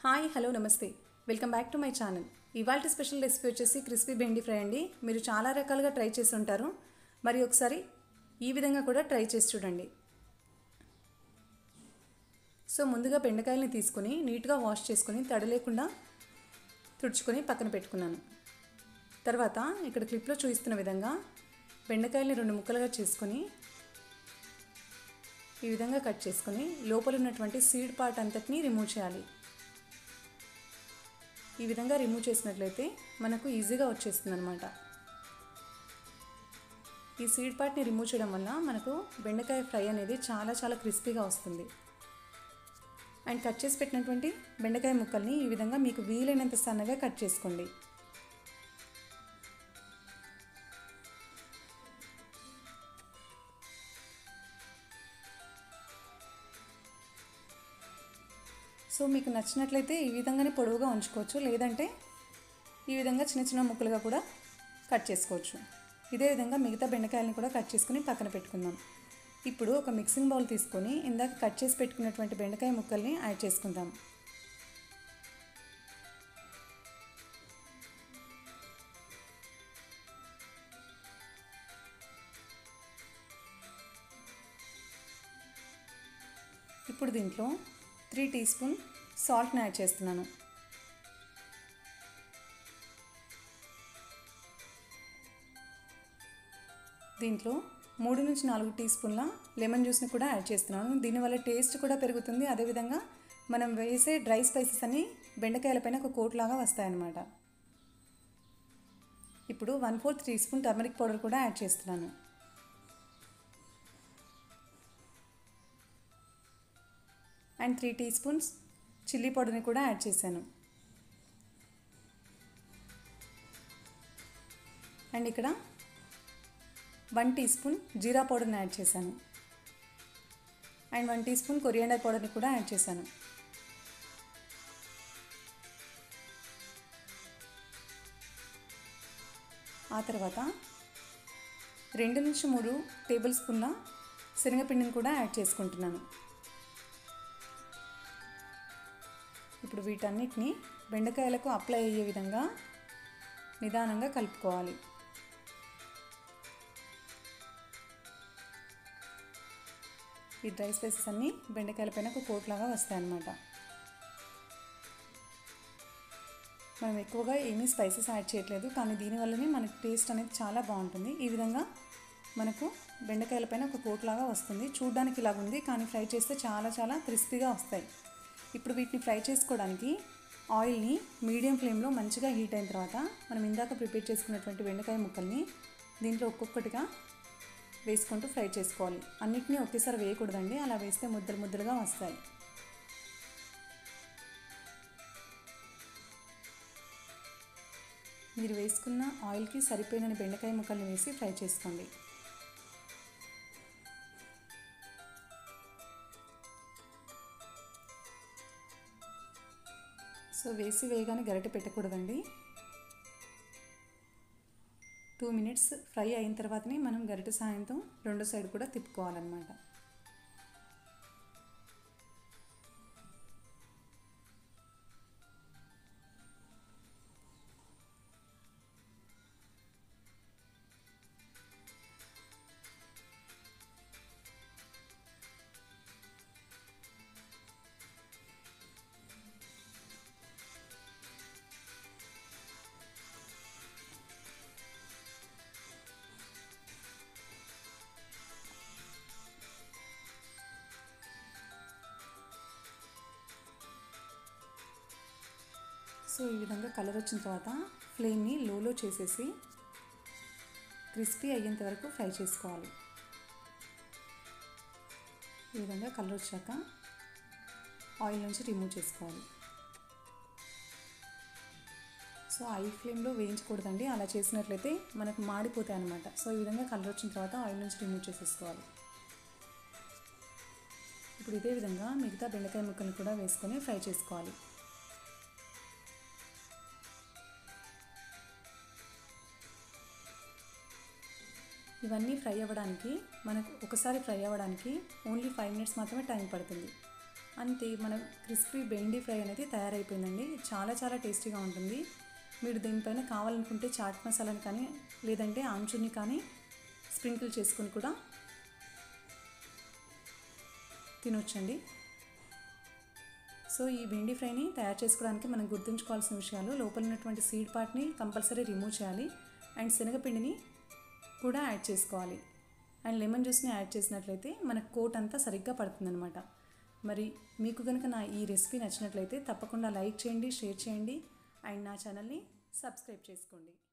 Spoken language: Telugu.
హాయ్ హలో నమస్తే welcome back to my channel ఇవాళ స్పెషల్ రెసిపీ వచ్చేసి క్రిస్పీ బెండి ఫ్రై అండి మీరు చాలా రకాలుగా ట్రై చేసి ఉంటారు మరి ఒకసారి ఈ విధంగా కూడా ట్రై చేసి చూడండి సో ముందుగా బెండకాయలని తీసుకొని నీట్గా వాష్ చేసుకొని తడి లేకుండా తుడుచుకొని పక్కన పెట్టుకున్నాను తర్వాత ఇక్కడ క్లిప్లో చూపిస్తున్న విధంగా బెండకాయలని రెండు ముక్కలుగా చేసుకొని ఈ విధంగా కట్ చేసుకొని లోపల ఉన్నటువంటి సీడ్ పార్ట్ అంతటిని రిమూవ్ చేయాలి ఈ విధంగా రిమూవ్ చేసినట్లయితే మనకు ఈజీగా వచ్చేస్తుంది అనమాట ఈ సీడ్ పార్ట్ని రిమూవ్ చేయడం వల్ల మనకు బెండకాయ ఫ్రై అనేది చాలా చాలా క్రిస్పీగా వస్తుంది అండ్ కట్ చేసి పెట్టినటువంటి బెండకాయ ముక్కల్ని ఈ విధంగా మీకు వీలైనంత సన్నగా కట్ చేసుకోండి సో మీకు నచ్చినట్లయితే ఈ విధంగానే పొడవుగా ఉంచుకోవచ్చు లేదంటే ఈ విధంగా చిన్న చిన్న ముక్కలుగా కూడా కట్ చేసుకోవచ్చు ఇదే విధంగా మిగతా బెండకాయలను కూడా కట్ చేసుకుని పక్కన పెట్టుకుందాం ఇప్పుడు ఒక మిక్సింగ్ బౌల్ తీసుకొని ఇందాక కట్ చేసి పెట్టుకున్నటువంటి బెండకాయ ముక్కల్ని యాడ్ చేసుకుందాం ఇప్పుడు దీంట్లో త్రీ టీ స్పూన్ సాల్ట్ని యాడ్ చేస్తున్నాను దీంట్లో మూడు నుంచి నాలుగు టీ స్పూన్ల లెమన్ జ్యూస్ని కూడా యాడ్ చేస్తున్నాను దీనివల్ల టేస్ట్ కూడా పెరుగుతుంది అదేవిధంగా మనం వేసే డ్రై స్పైసెస్ అన్ని బెండకాయల పైన ఒక కోట్ లాగా వస్తాయన్నమాట ఇప్పుడు one fourth teaspoon turmeric powder కూడా యాడ్ చేస్తున్నాను and three teaspoons chilli పౌడర్ని కూడా యాడ్ చేశాను అండ్ ఇక్కడ వన్ టీ స్పూన్ జీరా పౌడర్ని యాడ్ చేశాను and one teaspoon coriander పౌడర్ని కూడా యాడ్ చేశాను ఆ తర్వాత రెండు నుంచి మూడు టేబుల్ స్పూన్ల శనగపిండిని కూడా యాడ్ చేసుకుంటున్నాను ఇప్పుడు వీటన్నిటిని బెండకాయలకు అప్లై అయ్యే విధంగా నిదానంగా కలుపుకోవాలి ఈ డ్రై స్పైసెస్ అన్నీ బెండకాయల పైన ఒక కోట్లాగా వస్తాయన్నమాట మనం ఎక్కువగా ఏమీ స్పైసెస్ యాడ్ చేయట్లేదు కానీ దీనివల్లనే మనకి టేస్ట్ అనేది చాలా బాగుంటుంది ఈ విధంగా మనకు బెండకాయల పైన ఒక కోట్లాగా వస్తుంది చూడ్డానికి ఇలాగ ఉంది కానీ ఫ్రై చేస్తే చాలా చాలా క్రిస్పీగా వస్తాయి ఇప్పుడు వీటిని ఫ్రై చేసుకోవడానికి ఆయిల్ని మీడియం ఫ్లేమ్లో మంచిగా హీట్ అయిన తర్వాత మనం ఇందాక ప్రిపేర్ చేసుకున్నటువంటి బెండకాయ ముక్కల్ని దీంట్లో ఒక్కొక్కటిగా వేసుకుంటూ ఫ్రై చేసుకోవాలి అన్నిటినీ ఒకేసారి వేయకూడదండి అలా వేస్తే ముద్దలు ముద్దలుగా వస్తాయి మీరు వేసుకున్న ఆయిల్కి సరిపోయిన బెండకాయ ముక్కల్ని వేసి ఫ్రై చేసుకోండి సో వేసి వేయగానే గరిటె పెట్టకూడదండి టూ మినిట్స్ ఫ్రై అయిన తర్వాతనే మనం గరిటె సాయంతో రెండో సైడ్ కూడా తిప్పుకోవాలన్నమాట సో ఈ విధంగా కలర్ వచ్చిన తర్వాత ఫ్లేమ్ని లోలో చేసేసి క్రిస్పీ అయ్యేంత వరకు ఫ్రై చేసుకోవాలి ఈ విధంగా కలర్ వచ్చాక ఆయిల్ నుంచి రిమూవ్ చేసుకోవాలి సో ఐ ఫ్లేమ్లో వేయించకూడదండి అలా చేసినట్లయితే మనకు మాడిపోతాయి అనమాట సో ఈ విధంగా కలర్ వచ్చిన తర్వాత ఆయిల్ నుంచి రిమూవ్ చేసేసుకోవాలి ఇప్పుడు ఇదే విధంగా మిగతా బెండకాయ ముక్కలు కూడా వేసుకొని ఫ్రై చేసుకోవాలి ఇవన్నీ ఫ్రై అవ్వడానికి మనకు ఒకసారి ఫ్రై అవ్వడానికి ఓన్లీ ఫైవ్ మినిట్స్ మాత్రమే టైం పడుతుంది అంతే మన క్రిస్పీ బెండి ఫ్రై అనేది తయారైపోయిందండి చాలా చాలా టేస్టీగా ఉంటుంది మీరు దీనిపైన కావాలనుకుంటే చాట్ మసాలాని కానీ లేదంటే ఆంచుని కానీ స్ప్రింకిల్ చేసుకొని కూడా తినొచ్చండి సో ఈ బెండి ఫ్రైని తయారు చేసుకోవడానికి మనం గుర్తుంచుకోవాల్సిన విషయాలు లోపల ఉన్నటువంటి సీడ్ పార్ట్ని కంపల్సరీ రిమూవ్ చేయాలి అండ్ శనగపిండిని కూడా యాడ్ చేసుకోవాలి అండ్ లెమన్ జ్యూస్ని యాడ్ చేసినట్లయితే మన కోట్ అంతా సరిగ్గా పడుతుందనమాట మరి మీకు కనుక నా ఈ రెసిపీ నచ్చినట్లయితే తప్పకుండా లైక్ చేయండి షేర్ చేయండి అండ్ నా ఛానల్ని సబ్స్క్రైబ్ చేసుకోండి